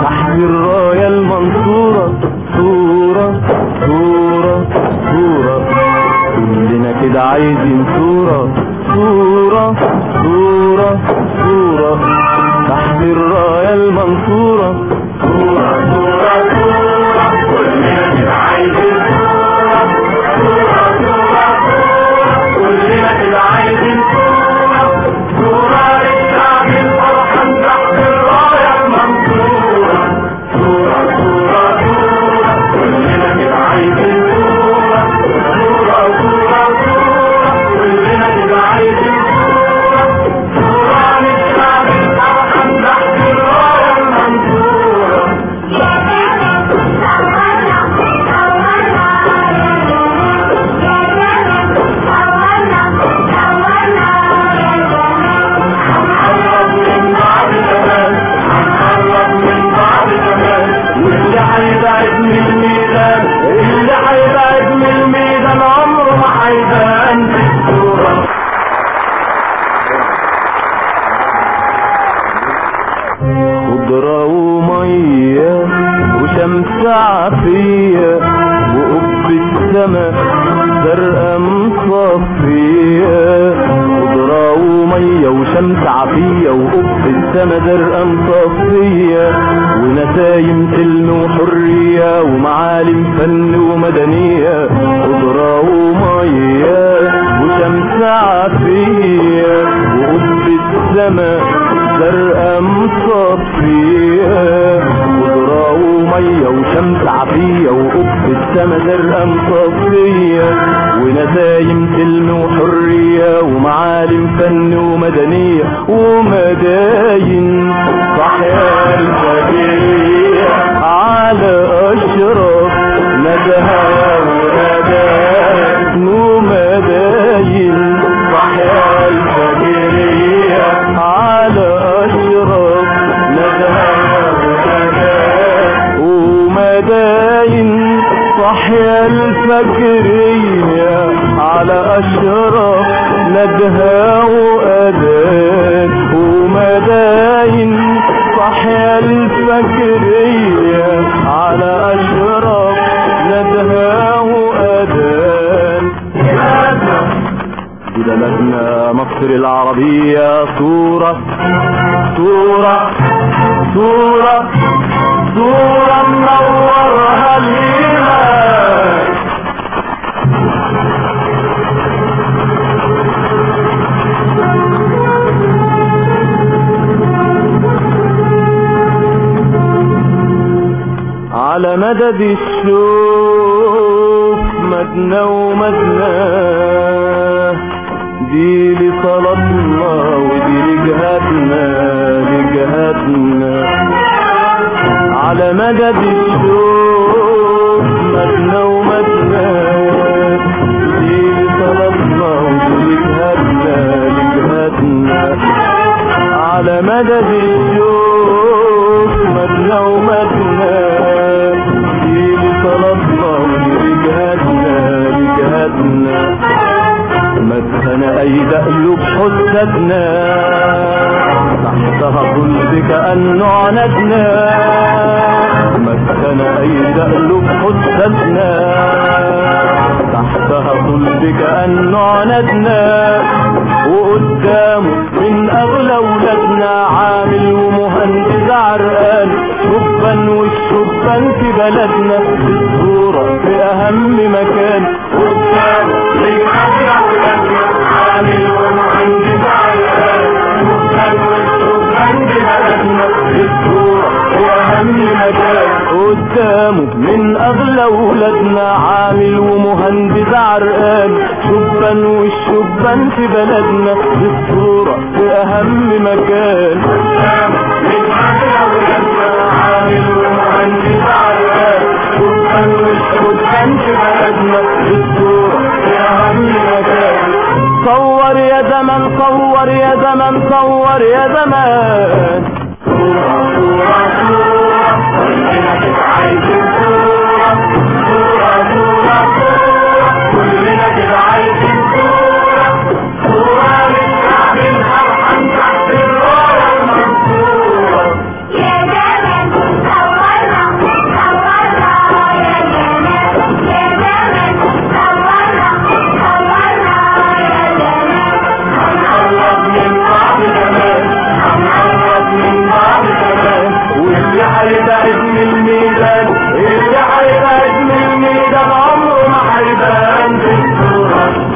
تحت الراية المنصورة صورة صورة صورة كلنا كده عايزين صورة صورة صورة صورة تحت الراية المنصورة صورة صورة صورة كلنا كده عايزين صورة صورة صورة صورة كلنا كده عايزين صورة صورة للشعب الفرحان تحت الراية المنصورة صورة صورة صورة كلنا كده عايزين صورة صورة صورة صورة كلنا كده عايزين صورة صورة للشعب الفرحان تحت الراية المنصورة هنقرب من بعض كمان هنقرب من بعض كمان واللي هيبعد من الميدان اللي هيبعد من الميدان عمره ما هيبان في الصورة خضرة ومية وشمس عافية وقب السما زرقاء مصفية خضرة ومية وشمس عافية وقب السما زرقاء مصفية ونسايم سلم وحرية ومعالم فن ومدنية خضرة ومية وشمس عافية وقب السما زرقاء مصفية خضرة ومية وشمس عافية وقف السما زرقاء مصفية ونسايم سلم وحرية ومعالم فن ومدنية ومداين صحيا الفجرية على أشرف ندها ونداء ومداين صحيا الفجرية على أشرف ندها ونداء ومداين صحيا الفجرية على أشرف ندها وأذان ومداين صحيا الفجرية على أشرف ندها وأذان دي بلدنا مصر العربية صورة صورة صورة صورة منورها الإيمان على مدد الشوف مدنا ومدناه دي لصلاتنا ودي لجهاتنا لجهاتنا على مدد الشوف مدنا ومدنا دي لصلاتنا ودي لجهاتنا لجهاتنا على مدد الشوف مدنا ومدنا دي لصلاتنا ودي لجهاتنا لجهاتنا مسخنا أيد قلوب حسدنا تحتها ظل كأنه عندنا مسخنا أيد قلوب حسدنا تحتها ظل كأنه عندنا وقدامه من أغلى ولادنا عامل ومهندس عرقان شبان والشبان في بلدنا الصورة في أهم مكان قدامه من أغلى ولادنا عامل ومهندس عرقان شبان والشبان في بلدنا الصورة في أهم مكان قدامه من أغلى ولادنا عامل ومهندس عرقان شبان والشبان في بلدنا الصورة في أهم مكان قدامه من أغلى ولادنا عامل ومهندس عرقان شبان والشبان في بلدنا الصورة في أهم مكان صور يا زمن صور يا زمن صور يا زمان صورة صورة صورة كلنا كده عايزين صورة صورة صورة صورة كلنا كده عايزين صورة صورة للشعب الفرحان تحت الراية المنصورة يا زمن صور هيبعد من الميدان اللي هيبعد من الميدان عمره ما هيبان في الصورة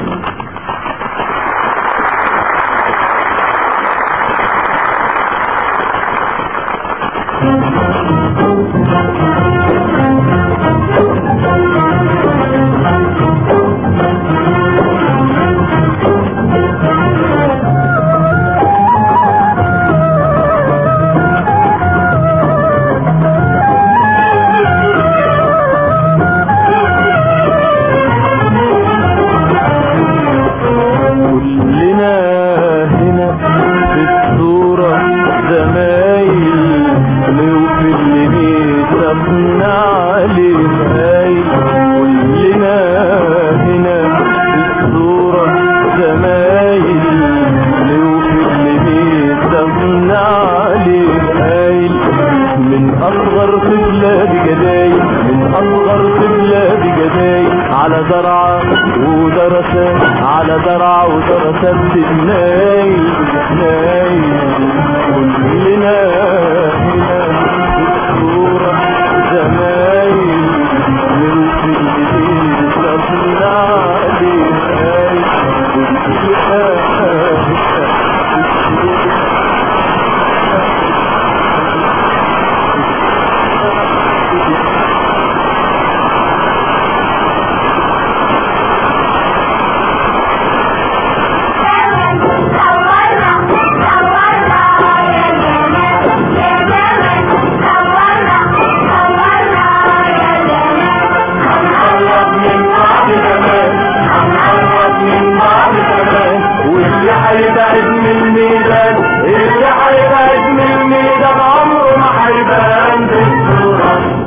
كلنا هنا في الصورة زمايل نوفي اللي بيسمنا عليه هايل كلنا هنا في الصورة زمايل نوفي اللي بيسمنا عليه هايل من أصغر طفلة بجدايل من أصغر طفلة بجدايل على زرعة ودرسة على زرعة ودرسة بتنايل بتنايل كلنا هنا في الصورة زمايل نمشي اللي بيسمنا عليه هايل كلنا هنقرب من بعض كمان هنقرب من بعض كمان واللي هيبعد من الميدان اللي هيبعد من الميدان عمره ما هيبان في الصورة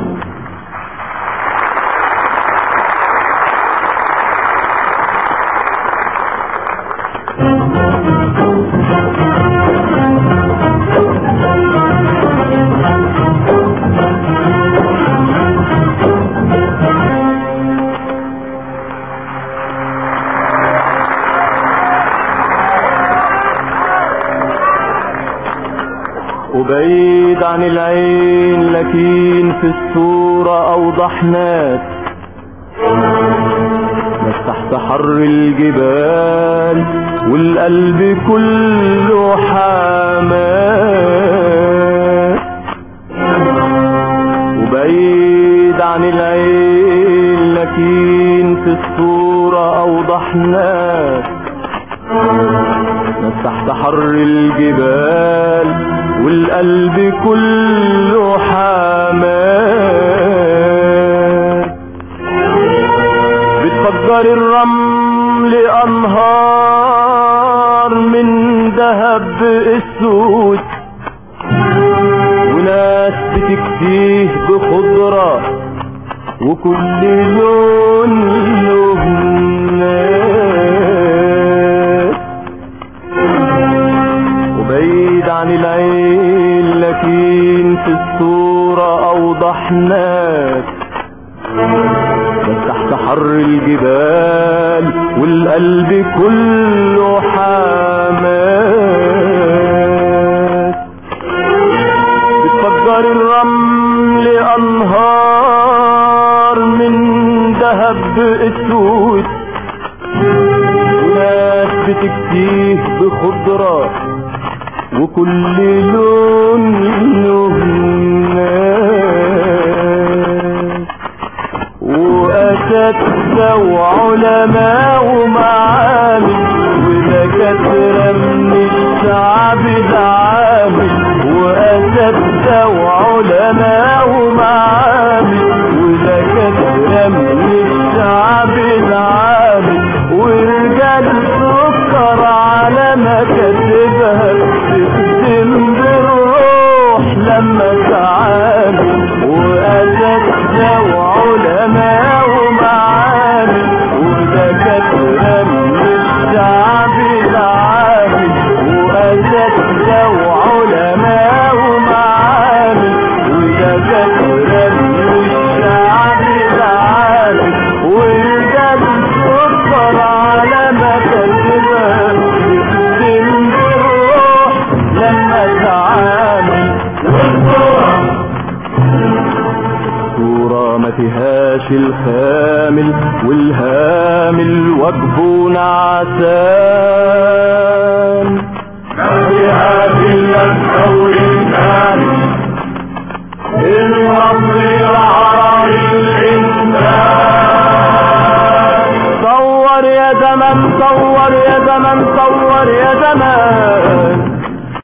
وبعيد عن العين لكن في الصورة أوضح ناس ناس تحت حر الجبال والقلب كله حماس وبعيد عن العين لكن في الصورة أوضح ناس ناس تحت حر الجبال والقلب كله حماس بتفجر الرمل أنهار من ذهب اسود وناس بتكفيه بخضرة وكل لون له ناس وبعيد عن العين لكن في الصورة أوضح ناس بس تحت حر الجبال والقلب كله حماس بتفجر الرمل أنهار من ذهب اسود وناس بتكتيه بخضرة وكل لون له ناس وأساتذة وعلماء ومعامل ودكاترة من الشعب العامل وأساتذة وعلماء ومعامل ودكاترة من الشعب العامل ورجال سكر على مكاتبها تخدم بالروح لما تعامل وأساتذة وعلماء ومعامل ودكاترة من الشعب العامل وأساتذة وعلماء ومعامل فيهاش الخامل والهامل وجبه نعسان فيها إلا الثور الكامل المصر العربي الإنسان صور يا زمن صور يا زمن صور يا زمان